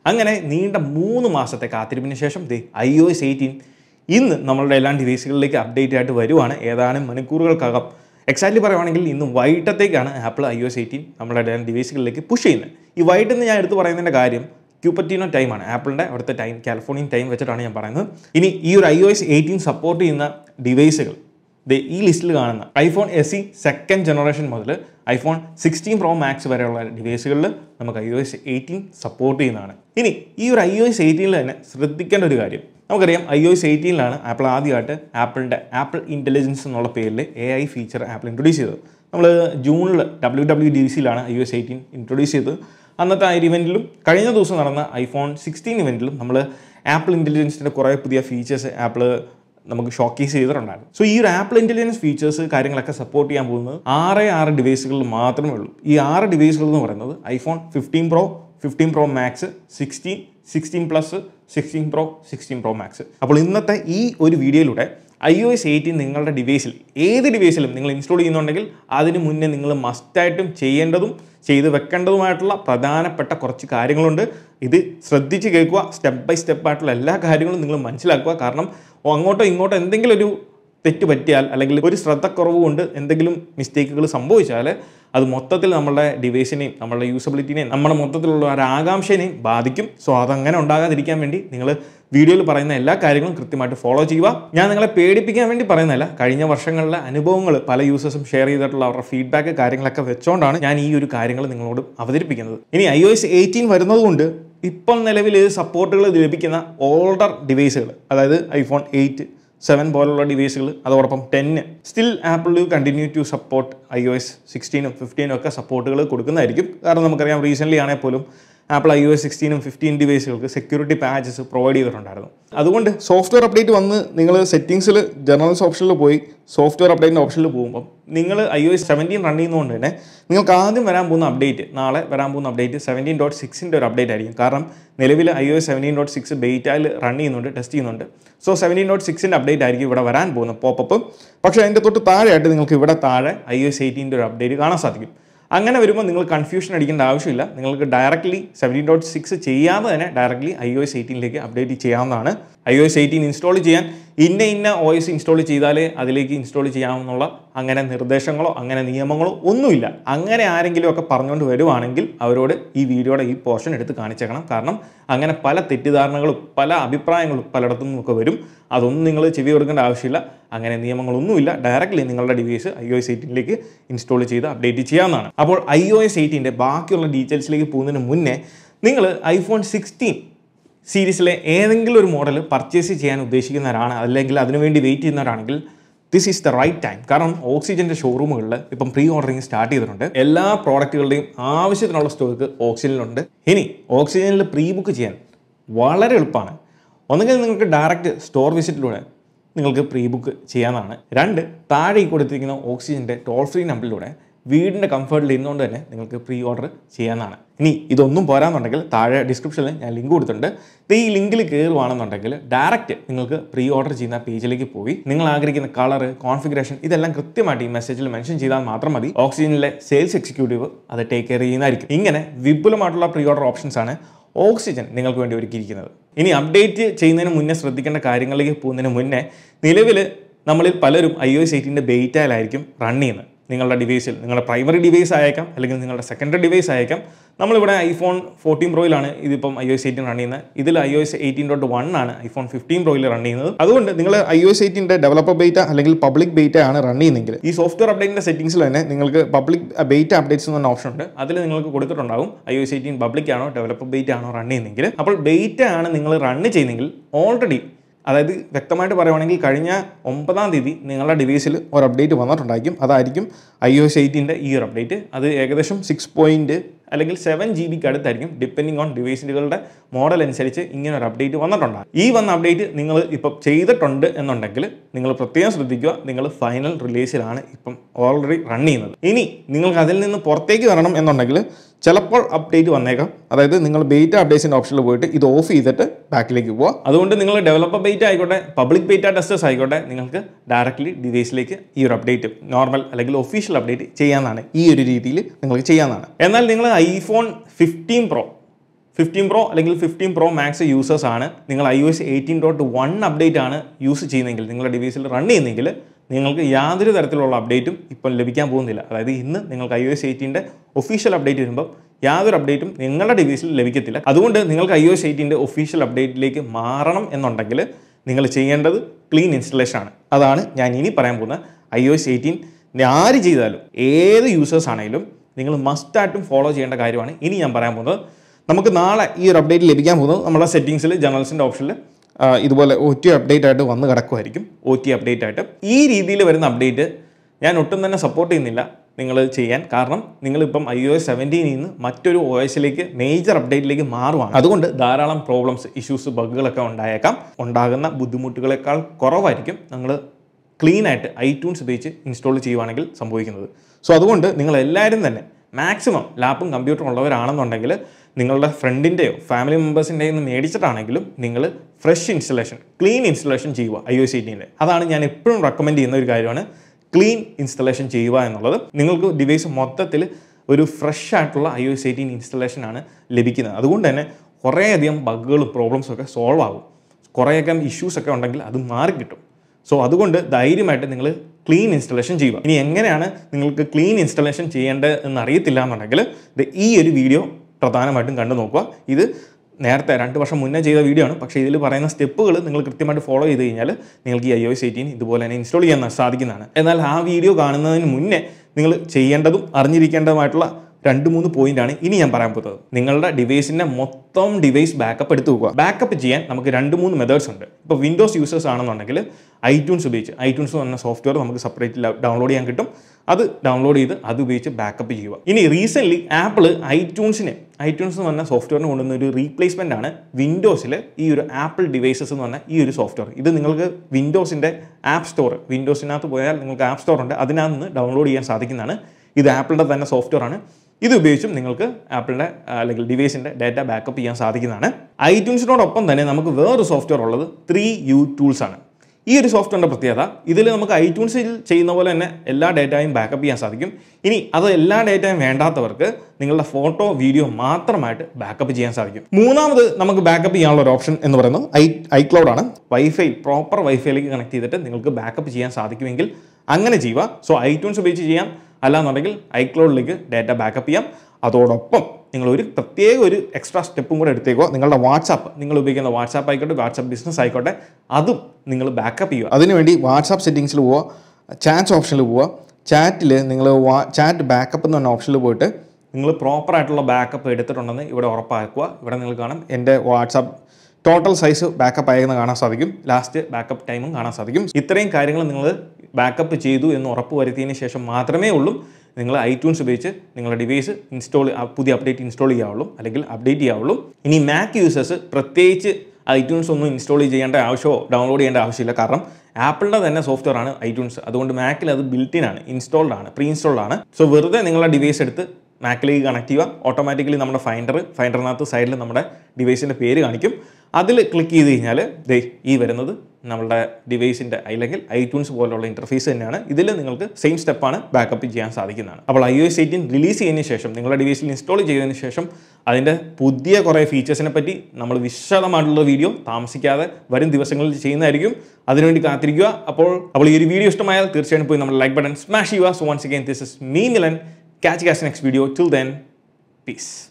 അങ്ങനെ നീണ്ട മൂന്ന് മാസത്തെ കാത്തിരിപ്പിന് ശേഷം ദേ ഐ ഒ എസ് എയ്റ്റീൻ ഇന്ന് നമ്മളുടെ എല്ലാ ഡിവൈസുകളിലേക്ക് അപ്ഡേറ്റ് ആയിട്ട് വരുവാണ് ഏതാനും മണിക്കൂറുകൾക്കകം എക്സാക്ട്ലി പറയുവാണെങ്കിൽ ഇന്ന് വൈകിട്ടത്തേക്കാണ് Apple I O S eighteen നമ്മുടെ എല്ലാ ഡിവൈസുകളിലേക്ക് പുഷ് ചെയ്യുന്നത് ഈ വൈകിട്ടെന്ന് ഞാൻ എടുത്ത് പറയുന്നതിൻ്റെ കാര്യം ക്യൂപ്പറ്റീനോ ടൈമാണ് ആപ്പിളിൻ്റെ അവിടുത്തെ ടൈം കാലിഫോർണിയൻ ടൈം വെച്ചിട്ടാണ് ഞാൻ പറയുന്നത് ഇനി ഈ ഒരു I O S eighteen support ചെയ്യുന്ന ഡിവൈസുകൾ ദേ ഈ ലിസ്റ്റിൽ കാണുന്ന iPhone S C second generation മുതൽ ഐഫോൺ സിക്സ്റ്റീൻ പ്രോ മാക്സ് വരെയുള്ള ഡിവൈസുകളിൽ നമുക്ക് I O S eighteen support ചെയ്യുന്നതാണ് ഇനി ഈ ഒരു ഐ ഒ എസ് എയ്റ്റീനിൽ തന്നെ ശ്രദ്ധിക്കേണ്ട ഒരു കാര്യം നമുക്കറിയാം ഐ ഒ എസ് എയ്റ്റീനിലാണ് ആപ്പിൾ ആദ്യമായിട്ട് ആപ്പിളിൻ്റെ ആപ്പിൾ ഇൻ്റലിജൻസ് എന്നുള്ള പേരിൽ A I feature Apple introduce ചെയ്തത് നമ്മൾ ജൂണിൽ ഡബ്ല്യു ഡബ്ല്യു ഡി സിയിലാണ് I O S eighteen introduce ചെയ്തത് അന്നത്തെ ആ ഒരു ഇവൻറ്റിലും കഴിഞ്ഞ ദിവസം നടന്ന ഐഫോൺ സിക്സ്റ്റീൻ ഇവൻറ്റിലും നമ്മൾ ആപ്പിൾ ഇൻ്റലിജൻസിൻ്റെ കുറേ പുതിയ ഫീച്ചേഴ്സ് ആപ്പിൾ നമുക്ക് ഷോക്കേസ് ചെയ്തിട്ടുണ്ടായിരുന്നു സോ ഈ ഒരു ആപ്പിൾ ഇൻ്റലിജൻസ് ഫീച്ചേഴ്സ് കാര്യങ്ങളൊക്കെ സപ്പോർട്ട് ചെയ്യാൻ പോകുന്നത് ആറ് ആറ് ഡിവൈസുകളിൽ മാത്രമേ ഉള്ളൂ ഈ ആറ് ഡിവൈസുകൾ എന്ന് പറയുന്നത് iPhone fifteen pro fifteen pro max sixteen sixteen plus sixteen pro sixteen pro max അപ്പോൾ ഇന്നത്തെ ഈ ഒരു വീഡിയോയിലൂടെ ഐ ഒ എസ് എയ്റ്റീൻ നിങ്ങളുടെ ഡിവൈസിൽ ഏത് ഡിവൈസിലും നിങ്ങൾ ഇൻസ്റ്റാൾ ചെയ്യുന്നുണ്ടെങ്കിൽ അതിന് മുന്നേ നിങ്ങൾ മസ്റ്റായിട്ടും ചെയ്യേണ്ടതും ചെയ്ത് വെക്കേണ്ടതുമായിട്ടുള്ള പ്രധാനപ്പെട്ട കുറച്ച് കാര്യങ്ങളുണ്ട് ഇത് ശ്രദ്ധിച്ച് കേൾക്കുക സ്റ്റെപ്പ് ബൈ സ്റ്റെപ്പ് ആയിട്ടുള്ള എല്ലാ കാര്യങ്ങളും നിങ്ങൾ മനസ്സിലാക്കുക കാരണം അങ്ങോട്ടോ ഇങ്ങോട്ടോ എന്തെങ്കിലും ഒരു തെറ്റ് പറ്റിയാൽ അല്ലെങ്കിൽ ഒരു ശ്രദ്ധക്കുറവ് കൊണ്ട് എന്തെങ്കിലും മിസ്റ്റേക്കുകൾ സംഭവിച്ചാൽ അത് മൊത്തത്തിൽ നമ്മളുടെ ഡിവൈസിനെയും നമ്മളുടെ യൂസബിലിറ്റിനെയും നമ്മുടെ മൊത്തത്തിലുള്ള ഒരു ആകാംക്ഷനെയും ബാധിക്കും സോ അതങ്ങനെ ഉണ്ടാകാതിരിക്കാൻ വേണ്ടി നിങ്ങൾ വീഡിയോയിൽ പറയുന്ന എല്ലാ കാര്യങ്ങളും കൃത്യമായിട്ട് ഫോളോ ചെയ്യുക ഞാൻ നിങ്ങളെ പേടിപ്പിക്കാൻ വേണ്ടി പറയുന്നതല്ല കഴിഞ്ഞ വർഷങ്ങളിലെ അനുഭവങ്ങൾ പല യൂസേഴ്സും ഷെയർ ചെയ്തിട്ടുള്ള അവരുടെ ഫീഡ്ബാക്ക് കാര്യങ്ങളൊക്കെ വെച്ചുകൊണ്ടാണ് ഞാൻ ഈ ഒരു കാര്യങ്ങൾ നിങ്ങളോട് അവതരിപ്പിക്കുന്നത് ഇനി ഐ ഒ എസ് എയ്റ്റീൻ വരുന്നതുകൊണ്ട് ഇപ്പോൾ നിലവിൽ സപ്പോർട്ടുകൾ ലഭിക്കുന്ന ഓൾഡർ ഡിവൈസുകൾ അതായത് ഐഫോൺ എയ്റ്റ് സെവൻ പോലുള്ള ഡിവൈസുകൾ അതോടൊപ്പം ടെന്ന് still Apple continue to support I O S സിക്സ്റ്റീനും ഫിഫ്റ്റീനും ഒക്കെ സപ്പോർട്ടുകൾ കൊടുക്കുന്നതായിരിക്കും കാരണം നമുക്കറിയാം റീസെൻ്റ്ലി ആണെങ്കിൽ പോലും ആപ്പിൾ ഐ ഒ എസ് സിക്സ്റ്റീനും ഫിഫ്റ്റീൻ ഡിവൈസുകൾക്ക് സെക്യൂരിറ്റി പാച്ചസ് പ്രൊവൈഡ് ചെയ്തിട്ടുണ്ടായിരുന്നു അതുകൊണ്ട് സോഫ്റ്റ്വെയർ അപ്ഡേറ്റ് വന്ന് നിങ്ങൾ സെറ്റിംഗ്സിൽ ജനറൽസ് ഓപ്ഷനിൽ പോയി സോഫ്റ്റ്വെയർ അപ്ഡേറ്റിൻ്റെ ഓപ്ഷനിൽ പോകുമ്പോൾ നിങ്ങൾ I O S seventeen run ചെയ്യുന്നതുകൊണ്ട് തന്നെ നിങ്ങൾക്ക് ആദ്യം വരാൻ പോകുന്ന അപ്ഡേറ്റ് നാളെ വരാൻ പോകുന്ന അപ്ഡേറ്റ് സെവൻറ്റീൻ ഡോട്ട് സിക്സിൻ്റെ ഒരു അപ്ഡേറ്റ് ആയിരിക്കും കാരണം നിലവിൽ I O S seventeen dot six ബെയ്റ്റായിൽ റൺ ചെയ്യുന്നുണ്ട് ടെസ്റ്റ് ചെയ്യുന്നുണ്ട് സോ സെവൻറ്റീൻ ഡോട്ട് സിക്സിൻ്റെ അപ്ഡേറ്റ് ആയിരിക്കും ഇവിടെ വരാൻ പോകുന്നത് പോപ്പപ്പ് പക്ഷേ അതിൻ്റെ തൊട്ട് താഴെയായിട്ട് നിങ്ങൾക്ക് ഇവിടെ താഴെ ഐ ഒ എസ് എയ്റ്റീൻ്റെ ഒരു അപ്ഡേറ്റ് കാണാൻ സാധിക്കും അങ്ങനെ വരുമ്പോൾ നിങ്ങൾ കൺഫ്യൂഷൻ അടിക്കേണ്ട ആവശ്യമില്ല നിങ്ങൾക്ക് ഡയറക്റ്റ്ലി സെവൻറ്റീൻ ഡോട്ട് സിക്സ് ചെയ്യാതെ തന്നെ ഡയറക്റ്റ്ലി ഐ ഒ എസ് എയ്റ്റീനിലേക്ക് അപ്ഡേറ്റ് ചെയ്യാവുന്നതാണ് I O S eighteen install ചെയ്യാൻ ഇന്ന ഇന്ന ഒ എസ് ഇൻസ്റ്റാൾ ചെയ്താലേ അതിലേക്ക് ഇൻസ്റ്റാൾ ചെയ്യാമെന്നുള്ള അങ്ങനെ നിർദ്ദേശങ്ങളോ അങ്ങനെ നിയമങ്ങളോ ഒന്നുമില്ല അങ്ങനെ ആരെങ്കിലും ഒക്കെ പറഞ്ഞുകൊണ്ട് വരുവാണെങ്കിൽ അവരോട് ഈ വീഡിയോയുടെ ഈ പോർഷൻ എടുത്ത് കാണിച്ചേക്കണം കാരണം അങ്ങനെ പല തെറ്റിദ്ധാരണകളും പല അഭിപ്രായങ്ങളും പലയിടത്തു നിന്നൊക്കെ വരും അതൊന്നും നിങ്ങൾ ചെവി കൊടുക്കേണ്ട ആവശ്യമില്ല അങ്ങനെ നിയമങ്ങളൊന്നുമില്ല ഡയറക്റ്റ്ലി നിങ്ങളുടെ ഡിവൈസ് ഐ ഒ എസ് എയ്റ്റീനിലേക്ക് ഇൻസ്റ്റാൾ ചെയ്ത് അപ്ഡേറ്റ് ചെയ്യാവുന്നതാണ് അപ്പോൾ ഐ ഒ എസ് എയ്റ്റീൻ്റെ ബാക്കിയുള്ള ഡീറ്റെയിൽസിലേക്ക് പോകുന്നതിന് മുന്നേ നിങ്ങൾ ഐഫോൺ സിക്സ്റ്റീൻ സീരീസിലെ ഏതെങ്കിലും ഒരു മോഡൽ പർച്ചേസ് ചെയ്യാൻ ഉദ്ദേശിക്കുന്നവരാണ് അല്ലെങ്കിൽ അതിനുവേണ്ടി വെയിറ്റ് ചെയ്യുന്നവരാണെങ്കിൽ this is the right time കാരണം ഓക്സിജൻ്റെ ഷോറൂമുകളിൽ ഇപ്പം പ്രീ ഓർഡറിങ് സ്റ്റാർട്ട് ചെയ്തിട്ടുണ്ട് എല്ലാ പ്രോഡക്റ്റുകളുടെയും ആവശ്യത്തിനുള്ള സ്റ്റോക്ക് ഓക്സിജനിലുണ്ട് ഇനി ഓക്സിജനിൽ പ്രീ ബുക്ക് ചെയ്യാൻ വളരെ എളുപ്പമാണ് ഒന്നുകിൽ നിങ്ങൾക്ക് ഡയറക്റ്റ് സ്റ്റോർ വിസിറ്റിലൂടെ നിങ്ങൾക്ക് പ്രീ ബുക്ക് ചെയ്യാവുന്നതാണ് രണ്ട് താഴെ ഈ കൊടുത്തിരിക്കുന്ന ഓക്സിജൻ്റെ ടോൾ ഫ്രീ നമ്പറിലൂടെ വീടിൻ്റെ കംഫർട്ടിൽ ഇരുന്നുകൊണ്ട് തന്നെ നിങ്ങൾക്ക് പ്രീ ഓർഡർ ചെയ്യാവുന്നതാണ് ഇനി ഇതൊന്നും പോരാന്നുണ്ടെങ്കിൽ താഴെ ഡിസ്ക്രിപ്ഷനിൽ ഞാൻ ലിങ്ക് കൊടുത്തിട്ടുണ്ട് ഇത് ഈ ലിങ്കിൽ കയറുവാണെന്നുണ്ടെങ്കിൽ ഡയറക്റ്റ് നിങ്ങൾക്ക് പ്രീ ഓർഡർ ചെയ്യുന്ന പേജിലേക്ക് പോയി നിങ്ങൾ ആഗ്രഹിക്കുന്ന കളർ കോൺഫിഗറേഷൻ ഇതെല്ലാം കൃത്യമായിട്ട് ഈ മെസ്സേജിൽ മെൻഷൻ ചെയ്താൽ മാത്രം മതി ഓക്സിജനിലെ സെയിൽസ് എക്സിക്യൂട്ടീവ് അത് ടേക്ക് കെയർ ചെയ്യുന്നതായിരിക്കും ഇങ്ങനെ വിപുലമായിട്ടുള്ള പ്രീ ഓർഡർ ഓപ്ഷൻസ് ആണ് ഓക്സിജൻ നിങ്ങൾക്ക് വേണ്ടി ഒരുക്കിയിരിക്കുന്നത് ഇനി അപ്ഡേറ്റ് ചെയ്യുന്നതിന് മുന്നേ ശ്രദ്ധിക്കേണ്ട കാര്യങ്ങളിലേക്ക് പോകുന്നതിന് മുന്നേ നിലവിൽ നമ്മളിൽ പലരും ഐ ഒ എസ് എയ്റ്റിൻ്റെ ബെയ്റ്റായിലായിരിക്കും റൺ ചെയ്യുന്നത് നിങ്ങളുടെ ഡിവൈസിൽ നിങ്ങളുടെ പ്രൈമറി ഡിവൈസ് ആയേക്കാം അല്ലെങ്കിൽ നിങ്ങളുടെ സെക്കൻഡറി ഡിവൈസ് ആയേക്കാം നമ്മളിവിടെ ഐഫോൺ ഫോർട്ടീൻ പ്രോയിലാണ് ഇതിപ്പം I O S eighteen run ചെയ്യുന്നത് ഇതിൽ I O S eighteen dot one ആണ് ഐഫോൺ ഫിഫ്റ്റീൻ പ്രോയിൽ റൺ ചെയ്യുന്നത് അതുകൊണ്ട് നിങ്ങൾ ഐ ഒ എസ് എയ്റ്റീൻ്റെ ഡെവലപ്പർ ബേറ്റ അല്ലെങ്കിൽ പബ്ലിക് ബേറ്റ ആണ് റൺ ചെയ്യുന്നതെങ്കിൽ ഈ സോഫ്റ്റ്വെയർ അപ്ഡേറ്റിൻ്റെ സെറ്റിംഗ്സിൽ തന്നെ നിങ്ങൾക്ക് പബ്ലിക് ബേറ്റ അപ്ഡേറ്റ്സ് എന്ന ഓപ്ഷൻ ഉണ്ട് അതിൽ നിങ്ങൾക്ക് കൊടുത്തിട്ടുണ്ടാവും I O S eighteen public ആണോ ഡെവലപ്പർ ബേറ്റ ആണോ റൺ ചെയ്യുന്നെങ്കിൽ അപ്പോൾ ബേറ്റ ആണ് നിങ്ങൾ റൺ ചെയ്യുന്നെങ്കിൽ ഓൾറെഡി അതായത് വ്യക്തമായിട്ട് പറയുവാണെങ്കിൽ കഴിഞ്ഞ ഒമ്പതാം തീയതി നിങ്ങളുടെ ഡിവൈസിൽ ഒരു അപ്ഡേറ്റ് വന്നിട്ടുണ്ടായിരിക്കും അതായിരിക്കും ഐ ഒ എസ് എയ്റ്റീൻ്റെ ഈ ഒരു അപ്ഡേറ്റ് അത് ഏകദേശം സിക്സ് പോയിൻറ്റ് അല്ലെങ്കിൽ സെവൻ ജി ബിക്ക് അടുത്തായിരിക്കും ഡിപ്പെൻഡിങ് ഓൺ ഡിവൈസുകളുടെ മോഡൽ അനുസരിച്ച് ഇങ്ങനെ ഒരു അപ്ഡേറ്റ് വന്നിട്ടുണ്ടാകും ഈ വന്ന അപ്ഡേറ്റ് നിങ്ങൾ ഇപ്പം ചെയ്തിട്ടുണ്ട് എന്നുണ്ടെങ്കിൽ നിങ്ങൾ പ്രത്യേകം ശ്രദ്ധിക്കുക നിങ്ങൾ ഫൈനൽ റിലീസിലാണ് ഇപ്പം ഓൾറെഡി റൺ ചെയ്യുന്നത് ഇനി നിങ്ങൾക്ക് അതിൽ നിന്ന് പുറത്തേക്ക് വരണം എന്നുണ്ടെങ്കിൽ ചിലപ്പോൾ അപ്ഡേറ്റ് വന്നേക്കാം അതായത് നിങ്ങൾ ബേറ്റ അപ്ഡേറ്റ്സിൻ്റെ ഓപ്ഷനിൽ പോയിട്ട് ഇത് ഓഫ് ചെയ്തിട്ട് ബാക്കിലേക്ക് പോവുക അതുകൊണ്ട് നിങ്ങൾ ഡെവലപ്പർ ബേറ്റ ആയിക്കോട്ടെ പബ്ലിക് ബേറ്റ ടെസ്റ്റേഴ്സ് ആയിക്കോട്ടെ നിങ്ങൾക്ക് ഡയറക്റ്റ്ലി ഡിവൈസിലേക്ക് ഈ ഒരു അപ്ഡേറ്റ് നോർമൽ അല്ലെങ്കിൽ ഒഫീഷ്യൽ അപ്ഡേറ്റ് ചെയ്യാവുന്നതാണ് ഈ ഒരു രീതിയിൽ നിങ്ങൾക്ക് ചെയ്യാവുന്നതാണ് എന്നാൽ നിങ്ങൾ iPhone fifteen pro fifteen pro അല്ലെങ്കിൽ ഫിഫ്റ്റീൻ പ്രോ മാക്സ് യൂസേഴ്സ് ആണ് നിങ്ങൾ I O S eighteen dot one update ആണ് യൂസ് ചെയ്യുന്നതെങ്കിൽ നിങ്ങളുടെ ഡിവൈസിൽ റൺ ചെയ്യുന്നെങ്കിൽ നിങ്ങൾക്ക് യാതൊരു തരത്തിലുള്ള അപ്ഡേറ്റും ഇപ്പം ലഭിക്കാൻ പോകുന്നില്ല അതായത് ഇന്ന് നിങ്ങൾക്ക് ഐ ഒ എസ് എയ്റ്റീൻ്റെ ഒഫീഷ്യൽ അപ്ഡേറ്റ് വരുമ്പോൾ യാതൊരു അപ്ഡേറ്റും നിങ്ങളുടെ ഡിവൈസിൽ ലഭിക്കത്തില്ല അതുകൊണ്ട് നിങ്ങൾക്ക് ഐ ഒ എസ് എയ്റ്റീൻ്റെ ഒഫീഷ്യൽ അപ്ഡേറ്റിലേക്ക് മാറണം എന്നുണ്ടെങ്കിൽ നിങ്ങൾ ചെയ്യേണ്ടത് ക്ലീൻ ഇൻസ്റ്റലേഷൻ ആണ് അതാണ് ഞാൻ ഇനി പറയാൻ പോകുന്ന ഐ ഒ എസ് എയ്റ്റീൻ ആര് ചെയ്താലും ഏത് യൂസേഴ്സ് ആണെങ്കിലും നിങ്ങൾ മസ്റ്റായിട്ടും ഫോളോ ചെയ്യേണ്ട കാര്യമാണ് ഇനി ഞാൻ പറയാൻ പോകുന്നത് നമുക്ക് നാളെ ഈ ഒരു അപ്ഡേറ്റ് ലഭിക്കാൻ പോകുന്നത് നമ്മുടെ സെറ്റിങ്സിൽ ജനറൽസിൻ്റെ ഓപ്ഷനിൽ ഇതുപോലെ ഒ ടി അപ്ഡേറ്റ് ആയിട്ട് വന്ന് കിടക്കുമായിരിക്കും ഒ ടി അപ്ഡേറ്റ് ആയിട്ട് ഈ രീതിയിൽ വരുന്ന അപ്ഡേറ്റ് ഞാൻ ഒട്ടും തന്നെ സപ്പോർട്ട് ചെയ്യുന്നില്ല നിങ്ങൾ ചെയ്യാൻ കാരണം നിങ്ങളിപ്പം ഐ ഒ എസ് സെവൻറ്റീനിൽ നിന്ന് മറ്റൊരു ഒ എസിലേക്ക് മേജർ അപ്ഡേറ്റിലേക്ക് മാറുവാണ് അതുകൊണ്ട് ധാരാളം പ്രോബ്ലംസ് ഇഷ്യൂസ് ബഗുകളൊക്കെ ഉണ്ടായേക്കാം ഉണ്ടാകുന്ന ബുദ്ധിമുട്ടുകളെക്കാൾ കുറവായിരിക്കും നിങ്ങൾ ക്ലീൻ ആയിട്ട് ഐട്യൂൺസ് ഉപയോഗിച്ച് ഇൻസ്റ്റാൾ ചെയ്യുവാണെങ്കിൽ സംഭവിക്കുന്നത് സോ അതുകൊണ്ട് നിങ്ങൾ എല്ലാവരും തന്നെ മാക്സിമം ലാപ്പും കമ്പ്യൂട്ടറും ഉള്ളവരാണെന്നുണ്ടെങ്കിൽ നിങ്ങളുടെ ഫ്രണ്ടിൻ്റെയോ ഫാമിലി മെമ്പേഴ്സിൻ്റെയോ നിന്ന് മേടിച്ചിട്ടാണെങ്കിലും നിങ്ങൾ ഫ്രഷ് ഇൻസ്റ്റലേഷൻ ക്ലീൻ ഇൻസ്റ്റലേഷൻ ചെയ്യുക ഐ ഒ സി ടീൻ്റെ അതാണ് ഞാൻ എപ്പോഴും റെക്കമെൻഡ് ചെയ്യുന്ന ഒരു കാര്യമാണ് ക്ലീൻ ഇൻസ്റ്റലേഷൻ ചെയ്യുക എന്നുള്ളത് നിങ്ങൾക്ക് ഡിവൈസ് മൊത്തത്തിൽ ഒരു ഫ്രഷ് ആയിട്ടുള്ള I O S eighteen installation ആണ് ലഭിക്കുന്നത് അതുകൊണ്ട് തന്നെ കുറേയധികം ബഗ്ഗുകളും പ്രോബ്ലംസും ഒക്കെ സോൾവ് ആകും കുറേയൊക്കെ ഇഷ്യൂസ് ഒക്കെ ഉണ്ടെങ്കിൽ അത് മാറിക്കിട്ടും സോ അതുകൊണ്ട് ധൈര്യമായിട്ട് നിങ്ങൾ ക്ലീൻ ഇൻസ്റ്റലേഷൻ ചെയ്യുക ഇനി എങ്ങനെയാണ് നിങ്ങൾക്ക് ക്ലീൻ ഇൻസ്റ്റലേഷൻ ചെയ്യേണ്ടത് എന്ന് അറിയത്തില്ല എന്നുണ്ടെങ്കിൽ ഇത് ഈ ഒരു വീഡിയോ പ്രധാനമായിട്ടും കണ്ടു നോക്കുക ഇത് നേരത്തെ രണ്ട് വർഷം മുന്നേ ചെയ്ത വീഡിയോ ആണ് പക്ഷേ ഇതിൽ പറയുന്ന സ്റ്റെപ്പുകൾ നിങ്ങൾ കൃത്യമായിട്ട് ഫോളോ ചെയ്ത് കഴിഞ്ഞാൽ നിങ്ങൾക്ക് ഈ ഐ ഒ എസ് എയ്റ്റീൻ ഇതുപോലെ തന്നെ ഇൻസ്റ്റാൾ ചെയ്യാൻ സാധിക്കുന്നതാണ് എന്നാൽ ആ വീഡിയോ കാണുന്നതിന് മുന്നേ നിങ്ങൾ ചെയ്യേണ്ടതും അറിഞ്ഞിരിക്കേണ്ടതുമായിട്ടുള്ള രണ്ട് മൂന്ന് പോയിന്റ് ആണ് ഇനി ഞാൻ പറയാൻ പോകുന്നത് നിങ്ങളുടെ ഡിവൈസിന്റെ മൊത്തം ഡിവൈസ് ബാക്കപ്പ് എടുത്ത് വെക്കുക ബാക്കപ്പ് ചെയ്യാൻ നമുക്ക് രണ്ട് മൂന്ന് മെത്തേഡ്സ് ഉണ്ട് ഇപ്പോൾ വിൻഡോസ് യൂസേഴ്സ് ആണെന്നുണ്ടെങ്കിൽ ഐട്യൂൺസ് ഉപയോഗിച്ച് ഐട്യൂൺസ് എന്ന സോഫ്റ്റ്വെയർ നമുക്ക് സെപ്പറേറ്റ് ഡൗൺലോഡ് ചെയ്യാൻ കിട്ടും അത് ഡൗൺലോഡ് ചെയ്ത് അത് ഉപയോഗിച്ച് ബാക്കപ്പ് ചെയ്യുക ഇനി റീസെന്റ് ആപ്പിൾ ഐട്യൂൺസിന് ഐട്യൂൺസ് എന്ന് പറഞ്ഞ സോഫ്റ്റ്വെയറിന് കൊണ്ടുവന്ന ഒരു റീപ്ലേസ്മെന്റ് ആണ് വിൻഡോസിൽ ഈ ഒരു ആപ്പിൾ ഡിവൈസസ് എന്ന് പറഞ്ഞ ഈ ഒരു സോഫ്റ്റ്വെയർ ഇത് നിങ്ങൾക്ക് വിൻഡോസിന്റെ ആപ്പ് സ്റ്റോർ വിൻഡോസിനകത്ത് പോയാൽ നിങ്ങൾക്ക് ആപ്പ് സ്റ്റോർ ഉണ്ട് അതിനകത്ത് നിന്ന് ഡൗൺലോഡ് ചെയ്യാൻ സാധിക്കുന്നതാണ് ഇത് ആപ്പിളിൻ്റെ തന്നെ സോഫ്റ്റ്വെയർ ആണ് ഇത് ഉപയോഗിച്ചും നിങ്ങൾക്ക് ആപ്പിളിൻ്റെ അല്ലെങ്കിൽ ഡിവൈസിൻ്റെ ഡാറ്റ ബാക്കപ്പ് ചെയ്യാൻ സാധിക്കുന്നതാണ് ഐട്യൂൺസിനോടൊപ്പം തന്നെ നമുക്ക് വേറൊരു സോഫ്റ്റ്വെയർ ഉള്ളത് ത്രീ യു ടൂൾസ് ആണ് ഈ ഒരു സോഫ്റ്റ്വെയറിൻ്റെ പ്രത്യേകത ഇതിൽ നമുക്ക് ഐട്യൂൺസിൽ ചെയ്യുന്ന പോലെ തന്നെ എല്ലാ ഡേറ്റയും ബാക്കപ്പ് ചെയ്യാൻ സാധിക്കും ഇനി അത് എല്ലാ ഡേറ്റയും വേണ്ടാത്തവർക്ക് നിങ്ങളുടെ ഫോട്ടോ വീഡിയോ മാത്രമായിട്ട് ബാക്കപ്പ് ചെയ്യാൻ സാധിക്കും മൂന്നാമത് നമുക്ക് ബാക്കപ്പ് ചെയ്യാനുള്ള ഒരു ഓപ്ഷൻ എന്ന് പറയുന്നത് ഐ ഐക്ലൗഡ് ആണ് വൈഫൈ പ്രോപ്പർ വൈഫൈയിലേക്ക് കണക്ട് ചെയ്തിട്ട് നിങ്ങൾക്ക് ബാക്കപ്പ് ചെയ്യാൻ സാധിക്കുമെങ്കിൽ അങ്ങനെ ചെയ്യുക സോ ഐട്യൂൺസ് ഉപയോഗിച്ച് ചെയ്യാം അല്ലാന്നുണ്ടെങ്കിൽ ഐക്ലൗഡിലേക്ക് ഡാറ്റ ബാക്കപ്പ് ചെയ്യാം അതോടൊപ്പം നിങ്ങൾ ഒരു പ്രത്യേക ഒരു എക്സ്ട്രാ സ്റ്റെപ്പും കൂടെ എടുത്തേക്കോ നിങ്ങളുടെ വാട്സാപ്പ് നിങ്ങൾ ഉപയോഗിക്കുന്ന വാട്സാപ്പ് ആയിക്കോട്ടെ വാട്സാപ്പ് ബിസിനസ് ആയിക്കോട്ടെ അതും നിങ്ങൾ ബാക്കപ്പ് ചെയ്യുക അതിനുവേണ്ടി വാട്സാപ്പ് സെറ്റിങ്സിൽ പോവുക ചാറ്റ്സ് ഓപ്ഷനിൽ പോവുക ചാറ്റിൽ നിങ്ങൾ ചാറ്റ് ബാക്കപ്പ് എന്ന് പറഞ്ഞ ഓപ്ഷനിൽ പോയിട്ട് നിങ്ങൾ പ്രോപ്പർ ആയിട്ടുള്ള ബാക്കപ്പ് എടുത്തിട്ടുണ്ടെന്ന് ഇവിടെ ഉറപ്പാക്കുക ഇവിടെ നിങ്ങൾ കാണാം എൻ്റെ വാട്സാപ്പ് ടോട്ടൽ സൈസ് ബാക്കപ്പ് ആയെന്ന് കാണാൻ സാധിക്കും ലാസ്റ്റ് ബാക്കപ്പ് ടൈമും കാണാൻ സാധിക്കും ഇത്രയും കാര്യങ്ങൾ നിങ്ങൾ ബാക്കപ്പ് ചെയ്തു എന്ന് ഉറപ്പ് വരുത്തിയതിന് ശേഷം മാത്രമേ ഉള്ളൂ നിങ്ങൾ ഐട്യൂൺസ് ഉപയോഗിച്ച് നിങ്ങളുടെ ഡിവൈസ് ഇൻസ്റ്റാൾ പുതിയ അപ്ഡേറ്റ് ഇൻസ്റ്റാൾ ചെയ്യാവുള്ളൂ അല്ലെങ്കിൽ അപ്ഡേറ്റ് ചെയ്യാവുള്ളൂ ഇനി മാക് യൂസേഴ്സ് പ്രത്യേകിച്ച് ഐട്യൂൺസ് ഒന്നും ഇൻസ്റ്റാൾ ചെയ്യേണ്ട ആവശ്യമോ ഡൗൺലോഡ് ചെയ്യേണ്ട ആവശ്യമില്ല കാരണം ആപ്പിളിൻ്റെ തന്നെ സോഫ്റ്റ്വെയർ ആണ് ഐട്യൂൺസ് അതുകൊണ്ട് മാക്കിൽ അത് ബിൽറ്റിൻ ആണ് ഇൻസ്റ്റാൾഡ് ആണ് പ്രീ ഇൻസ്റ്റാൾഡ് ആണ് സോ വെറുതെ നിങ്ങളുടെ ഡിവൈസ് എടുത്ത് മാക്കിലേക്ക് കണക്ട് ചെയ്യുക ഓട്ടോമാറ്റിക്കലി നമ്മുടെ ഫൈൻഡർ ഫൈൻഡറിനകത്ത് സൈഡിൽ നമ്മുടെ ഡിവൈസിൻ്റെ പേര് കാണിക്കും അതിൽ ക്ലിക്ക് ചെയ്ത് കഴിഞ്ഞാൽ ദേ ഈ വരുന്നത് നമ്മുടെ ഡിവൈസിൻ്റെ അല്ലെങ്കിൽ ഐട്യൂൺസ് പോലുള്ള ഇൻ്റർഫേസ് തന്നെയാണ് ഇതിൽ നിങ്ങൾക്ക് സെയിം സ്റ്റെപ്പാണ് ബാക്കപ്പ് ചെയ്യാൻ സാധിക്കുന്നതാണ് അപ്പോൾ I O S eighteen release ചെയ്തതിന് ശേഷം നിങ്ങളുടെ ഡിവൈസിൽ ഇൻസ്റ്റാൾ ചെയ്തതിന് ശേഷം അതിൻ്റെ പുതിയ കുറേ ഫീച്ചേഴ്സിനെ പറ്റി നമ്മൾ വിശദമായിട്ടുള്ള വീഡിയോ താമസിക്കാതെ വരും ദിവസങ്ങളിൽ ചെയ്യുന്നതായിരിക്കും അതിനുവേണ്ടി കാത്തിരിക്കുക അപ്പോൾ അപ്പോൾ ഈ ഒരു വീഡിയോ ഇഷ്ടമായാൽ തീർച്ചയായും പോയി നമ്മൾ ലൈക്ക് ബട്ടൺ സ്മാഷ് ചെയ്യുക so once again this is me Milan catch you guys next video till then peace